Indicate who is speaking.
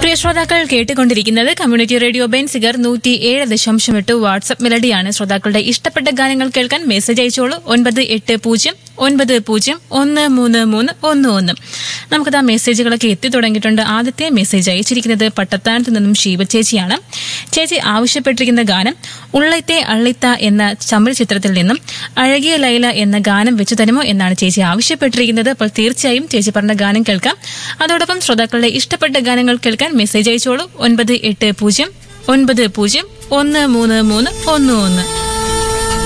Speaker 1: പ്രിയ ശ്രോതാക്കൾ കേട്ടുകൊണ്ടിരിക്കുന്നത് community radio Benziger നൂറ്റി ഏഴ് ദശാംശം എട്ട് വാട്സ്ആപ്പ് മെലഡിയാണ് ശ്രോതാക്കളുടെ ഇഷ്ടപ്പെട്ട ഗാനങ്ങൾ കേൾക്കാൻ മെസ്സേജ് അയച്ചോളൂ ഒൻപത് എട്ട് പൂജ്യം ഒൻപത് പൂജ്യം ഒന്ന് മൂന്ന് മൂന്ന് ഒന്ന് ഒന്ന് നമുക്കത് ആ മെസ്സേജുകളൊക്കെ എത്തി തുടങ്ങിയിട്ടുണ്ട് ആദ്യത്തെ മെസ്സേജ് അയച്ചിരിക്കുന്നത് പട്ടത്താനത്ത് നിന്നും ഷീബ ചേച്ചിയാണ് ചേച്ചി ആവശ്യപ്പെട്ടിരിക്കുന്ന ഗാനം ഉള്ളത്തെ അള്ളിത്ത എന്ന തമിഴ് ചിത്രത്തിൽ നിന്നും അഴകിയ ലൈല എന്ന ഗാനം വെച്ചു തരുമോ എന്നാണ് ചേച്ചി ആവശ്യപ്പെട്ടിരിക്കുന്നത് അപ്പോൾ തീർച്ചയായും ചേച്ചി പറഞ്ഞ ഗാനം കേൾക്കാം അതോടൊപ്പം ശ്രോതാക്കളുടെ ഇഷ്ടപ്പെട്ട ഗാനങ്ങൾ കേൾക്കാൻ മെസ്സേജ് അയച്ചോളൂ ഒൻപത് എട്ട് പൂജ്യം ഒൻപത് പൂജ്യം ഒന്ന് മൂന്ന് മൂന്ന് ഒന്ന് ഒന്ന്